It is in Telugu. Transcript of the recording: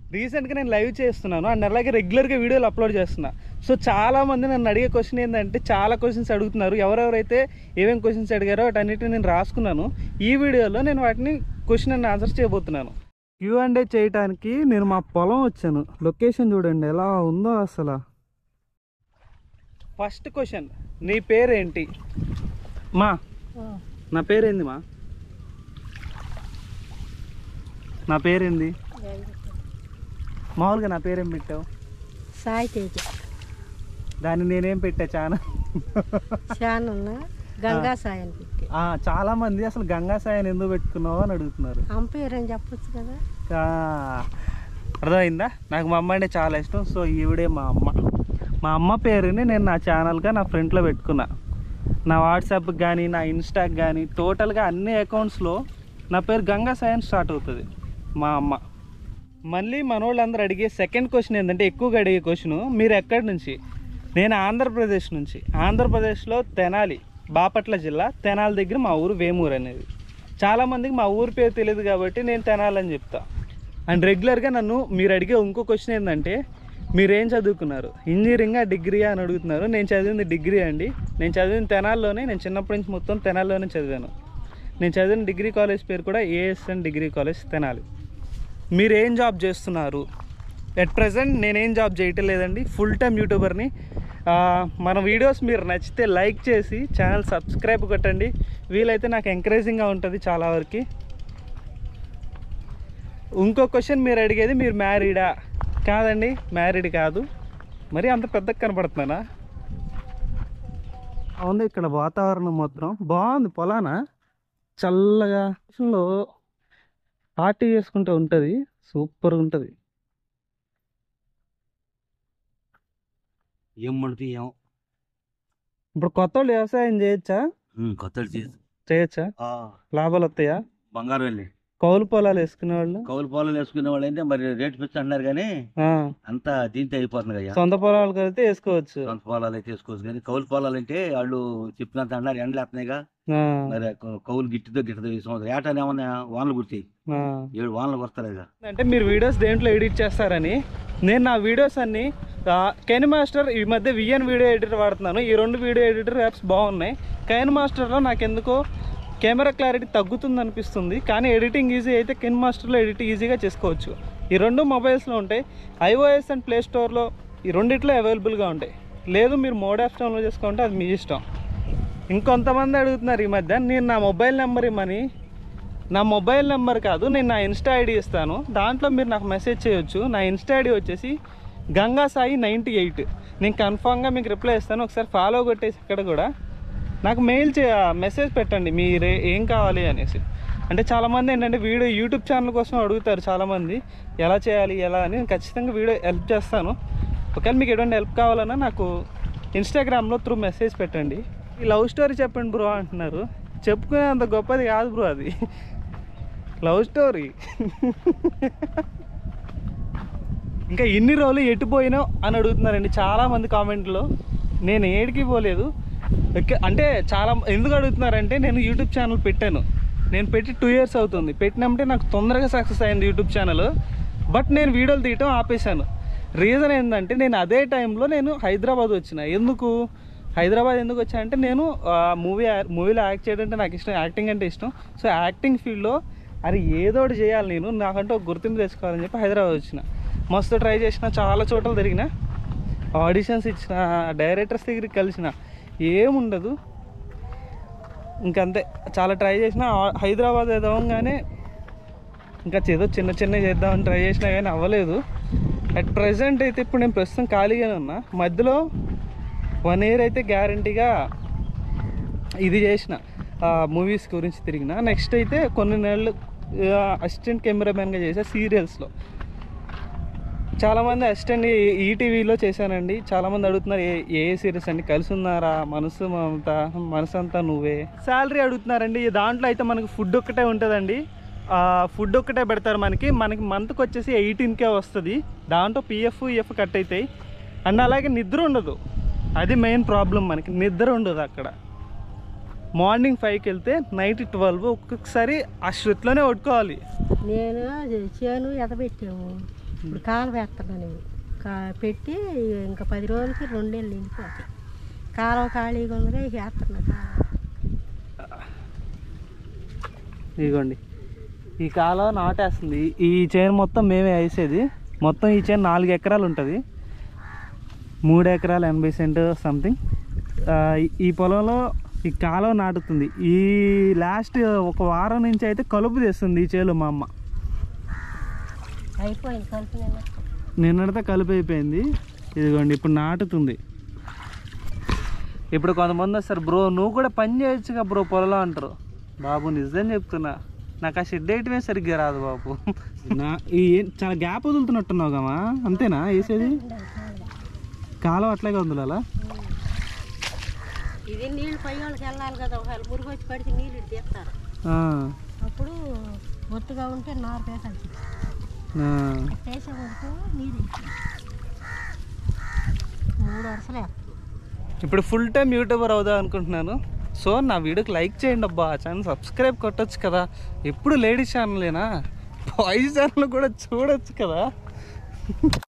రీసెంట్గా నేను లైవ్ చేస్తున్నాను అండ్ అలాగే రెగ్యులర్గా వీడియోలు అప్లోడ్ చేస్తున్నా సో చాలా మంది నన్ను అడిగే క్వశ్చన్ ఏంటంటే చాలా క్వశ్చన్స్ అడుగుతున్నారు ఎవరెవరైతే ఏమేమి క్వశ్చన్స్ అడిగారో వాటన్నిటిని నేను రాసుకున్నాను ఈ వీడియోలో నేను వాటిని క్వశ్చన్ అండ్ ఆన్సర్ చేయబోతున్నాను క్యూ అండ్ ఏ చేయడానికి నేను మా పొలం వచ్చాను లొకేషన్ చూడండి ఎలా ఉందో అసలు ఫస్ట్ క్వశ్చన్ నీ పేరేంటి మా నా పేరేంది మా నా పేరేంది మామూలుగా నా పేరేం పెట్టావు సాయి తేజ దాన్ని నేనేం పెట్టా చాలా శానున్న గంగా సాయి అని పెట్టి ఆ, చాలా మంది అసలు గంగా సాయని ఎందుకు పెట్టుకున్నావు అని అడుగుతున్నారు అమ్మ పేరు అని చెప్పొచ్చు కదా ఆ, అర్థమైందా నాకు మా అమ్మ అంటే చాలా ఇష్టం సో ఈవిడే మా అమ్మ మా అమ్మ పేరుని నేను నా ఛానల్గా నా ఫ్రంట్లో పెట్టుకున్నా నా వాట్సాప్కి కానీ నా ఇన్స్టాకి కానీ టోటల్గా అన్ని అకౌంట్స్లో నా పేరు గంగా సాయన్ స్టార్ట్ అవుతుంది మా అమ్మ మళ్ళీ మనోళ్ళందరూ అడిగే సెకండ్ క్వశ్చన్ ఏంటంటే ఎక్కువగా అడిగే క్వశ్చన్ మీరు ఎక్కడి నుంచి నేను ఆంధ్రప్రదేశ్ నుంచి ఆంధ్రప్రదేశ్లో తెనాలి బాపట్ల జిల్లా తెనాలి దగ్గర మా ఊరు వేమూరు అనేది చాలామందికి మా ఊరి పేరు తెలియదు కాబట్టి నేను తెనాలి అని చెప్తా అండ్ రెగ్యులర్గా నన్ను మీరు అడిగే ఇంకో క్వశ్చన్ ఏంటంటే మీరేం చదువుకున్నారు ఇంజనీరింగా డిగ్రీయా అని అడుగుతున్నారు నేను చదివింది డిగ్రీ అండి నేను చదివింది తెనాల్లోనే నేను చిన్నప్పటి నుంచి మొత్తం తెనాల్లోనే చదివాను నేను చదివిన డిగ్రీ కాలేజ్ పేరు కూడా ఏఎస్ఎన్ డిగ్రీ కాలేజ్ తెనాలి మీరు ఏం జాబ్ చేస్తున్నారు ఎట్ ప్రజెంట్ నేనేం జాబ్ చేయటం లేదండి ఫుల్ టైం యూట్యూబర్ని ఆ, మన వీడియోస్ మీరు నచ్చితే లైక్ చేసి ఛానల్ సబ్స్క్రైబ్ కొట్టండి వీలైతే నాకు ఎంకరేజింగ్గా ఉంటుంది చాలా వరకు ఇంకో క్వశ్చన్ మీరు అడిగేది మీరు మ్యారీడా కాదండి మ్యారీడ్ కాదు మరి అంత పెద్దగా కనపడుతున్నానా అవును ఇక్కడ వాతావరణం మాత్రం బాగుంది పొలానా చల్లగా లో పార్టీ చేసుకుంటూ ఉంటుంది సూపర్గా ఉంటుంది ఏం పండుతాయి ఏం ఇప్పుడు కొత్త వాళ్ళు వ్యవసాయం చేయొచ్చా కొత్తది చేసి చేయొచ్చా లాభాలు వస్తాయా బంగారం వెళ్ళి కౌలు పొలాలు వేసుకునే వాళ్ళు కౌలు పొలాలు వేసుకునే వాళ్ళు అయితే మరి రేటు పిచ్చి అంటున్నారు కానీ ఆ, అంతా దీంతో అయిపోతుంది అయ్యా సొంత పొలాలు కలిగితే వేసుకోవచ్చు సొంత పొలాలు అయితే వేసుకోవచ్చు కానీ కౌలు పొలాలు అంటే వాళ్ళు చెప్పినంత అన్నారు ఎండలు వేస్తున్నాయిగా ఆ, మరి ఆ కౌ- కౌలు గిట్టితో గిట్టదో ఈ సంవత్సరం ఏటాలు ఏమన్నా వానలు కుర్తాయి ఆ. ఏడు వానలు కొడతారు ఇక అంటే మీరు వీడియోస్ దేంట్లో ఎడిట్ చేస్తారని నేను నా వీడియోస్ అన్ని కైన్ మాస్టర్ ఈ మధ్య విఎన్ వీడియో ఎడిటర్ వాడుతున్నాను ఈ రెండు వీడియో ఎడిటర్ యాప్స్ బాగున్నాయి కైన్ మాస్టర్లో నాకు ఎందుకో కెమెరా క్లారిటీ తగ్గుతుంది అనిపిస్తుంది కానీ ఎడిటింగ్ ఈజీ అయితే కెన్ మాస్టర్లో ఎడిట్ ఈజీగా చేసుకోవచ్చు ఈ రెండు మొబైల్స్లో ఉంటాయి ఐఓఎస్ అండ్ ప్లే స్టోర్లో ఈ రెండిట్లో అవైలబుల్గా ఉంటాయి లేదు మీరు మోడ్ యాప్ డౌన్లోడ్ చేసుకుంటే అది మీ ఇష్టం ఇంకొంతమంది అడుగుతున్నారు ఈ మధ్య నేను నా మొబైల్ నెంబర్ ఇమ్మని నా మొబైల్ నెంబర్ కాదు నేను నా ఇన్స్టా ఐడి ఇస్తాను దాంట్లో మీరు నాకు మెసేజ్ చేయొచ్చు నా ఇన్స్టా ఐడి వచ్చేసి గంగా సాయి నైంటీ ఎయిట్ నేను కన్ఫామ్గా మీకు రిప్లై ఇస్తాను ఒకసారి ఫాలో కొట్టేసి ఇక్కడ కూడా నాకు మెయిల్ చే మెసేజ్ పెట్టండి మీరే ఏం కావాలి అనేసి అంటే చాలామంది ఏంటంటే వీడియో యూట్యూబ్ ఛానల్ కోసం అడుగుతారు చాలామంది ఎలా చేయాలి ఎలా అని నేను ఖచ్చితంగా వీడియో హెల్ప్ చేస్తాను ఒకవేళ మీకు ఎటువంటి హెల్ప్ కావాలన్నా నాకు ఇన్స్టాగ్రామ్లో త్రూ మెసేజ్ పెట్టండి ఈ లవ్ స్టోరీ చెప్పండి బ్రో అంటున్నారు చెప్పుకునే అంత గొప్పది కాదు బ్రో అది లవ్ స్టోరీ ఇంకా ఎన్ని రోజులు ఎటు పోయినావు అని అడుగుతున్నారండి చాలా మంది కామెంట్లో నేను ఏడికి పోలేదు ఎక్క- అంటే చాలా ఎందుకు అడుగుతున్నారంటే నేను యూట్యూబ్ ఛానల్ పెట్టాను నేను పెట్టి టూ ఇయర్స్ అవుతుంది పెట్టినప్పుడే నాకు తొందరగా సక్సెస్ అయింది యూట్యూబ్ ఛానల్ బట్ నేను వీడియోలు తీయటం ఆపేశాను రీజన్ ఏంటంటే నేను అదే టైంలో నేను హైదరాబాద్ వచ్చిన ఎందుకు హైదరాబాద్ ఎందుకు వచ్చా అంటే నేను మూవీ మూవీలో యాక్ట్ చేయడం అంటే నాకు ఇష్టం యాక్టింగ్ అంటే ఇష్టం సో యాక్టింగ్ ఫీల్డ్లో అది ఏదో ఒకటి చేయాలి నేను నాకంటే ఒక గుర్తింపు తెచ్చుకోవాలని చెప్పి హైదరాబాద్ వచ్చిన మస్తు ట్రై చేసిన చాలా చోట్ల తిరిగిన ఆడిషన్స్ ఇచ్చిన డైరెక్టర్స్ దగ్గరికి కలిసిన ఏముండదు ఇంకంతే చాలా ట్రై చేసిన ఆ- హైదరాబాద్ ఎదవంగానే ఇంకా ఏదో చిన్న చిన్న చేద్దామని ట్రై చేసినా కానీ అవ్వలేదు అట్ ప్రజెంట్ అయితే ఇప్పుడు నేను ప్రస్తుతం ఖాళీగానే ఉన్నా మధ్యలో వన్ ఇయర్ అయితే గ్యారంటీగా ఇది చేసిన మూవీస్ గురించి తిరిగిన నెక్స్ట్ అయితే కొన్ని నెలలు అసిస్టెంట్ కెమెరామెన్గా చేసా సీరియల్స్లో చాలామంది అసిస్టెంట్ ఈటీవీలో చేశానండి చాలామంది అడుగుతున్నారు ఏ ఏ సీరియల్స్ అండి కలిసి ఉన్నారా మనసు మమత మనసు అంతా నువ్వే శాలరీ అడుగుతున్నారండి దాంట్లో అయితే మనకి ఫుడ్ ఒక్కటే ఉంటుందండి ఫుడ్ ఒక్కటే పెడతారు మనకి మనకి మంత్కి వచ్చేసి ఎయిటీన్కే వస్తుంది దాంట్లో పిఎఫ్ ఈఎఫ్ కట్ అవుతాయి అండ్ అలాగే నిద్ర ఉండదు అది మెయిన్ ప్రాబ్లం మనకి నిద్ర ఉండదు అక్కడ మార్నింగ్ ఫైవ్కి వెళ్తే నైట్ ట్వెల్వ్ ఒక్కొక్కసారి ఆ శృతిలోనే పడుకోవాలి నేను చేను ఎదబెట్టాము ఇప్పుడు కాలు వేస్తున్నాను ఇవి కా పెట్టి ఇంకా పది రోజులకి రెండేళ్ళు నిండిపోతాయి కాలువ ఖాళీగా ఉందిగా ఇక వేస్తున్నా కాలువ ఇదిగోండి ఈ కాలువ నాటేస్తుంది ఈ చైన్ మొత్తం మేమే వేసేది మొత్తం ఈ చైన్ నాలుగు ఎకరాలు ఉంటుంది మూడు ఎకరాలు ఎనభై సెంట్ సంథింగ్ ఈ పొలంలో ఈ కాలువ నాటుతుంది ఈ లాస్ట్ ఒక వారం నుంచి అయితే కలుపు తెస్తుంది ఈ చేలు మా అమ్మ అయిపోయింది కలిపి నిన్న నిన్నటితో కలుపు అయిపోయింది ఇదిగోండి ఇప్పుడు నాటుతుంది ఇప్పుడు కొంతమంది వస్తారు బ్రో నువ్వు కూడా పని చేయొచ్చుగా బ్రో పొలంలో అంటారు బాబు నిజం చెప్తున్నా నాకు ఆ షెడ్ వేయటమే సరిగ్గా రాదు బాబు నా ఈ ఏం- చాలా గ్యాప్ వదులుతున్నట్టున్నావు కమా అంతేనా వేసేది కాలం అట్లాగే వదులాలా ఇది నీళ్ళు పై వాళ్ళకి వెళ్ళాలి కదా ఒకవేళ మురుగు వచ్చి పడితే నీళ్ళు ఇటు తీస్తారు ఆ, అప్పుడు ఒత్తుగా ఉంటే నారు పేసాలి ఆ. పేసే వరకు నీరు మూడు వరుసలే ఇప్పుడు ఫుల్ టైం యూట్యూబర్ అవుదాం అనుకుంటున్నాను సో నా వీడియోకి లైక్ చేయండి అబ్బా ఛానల్ సబ్స్క్రైబ్ కొట్టొచ్చు కదా ఎప్పుడు లేడీస్ ఛానలేనా బాయ్స్ ఛానల్ కూడా చూడొచ్చు కదా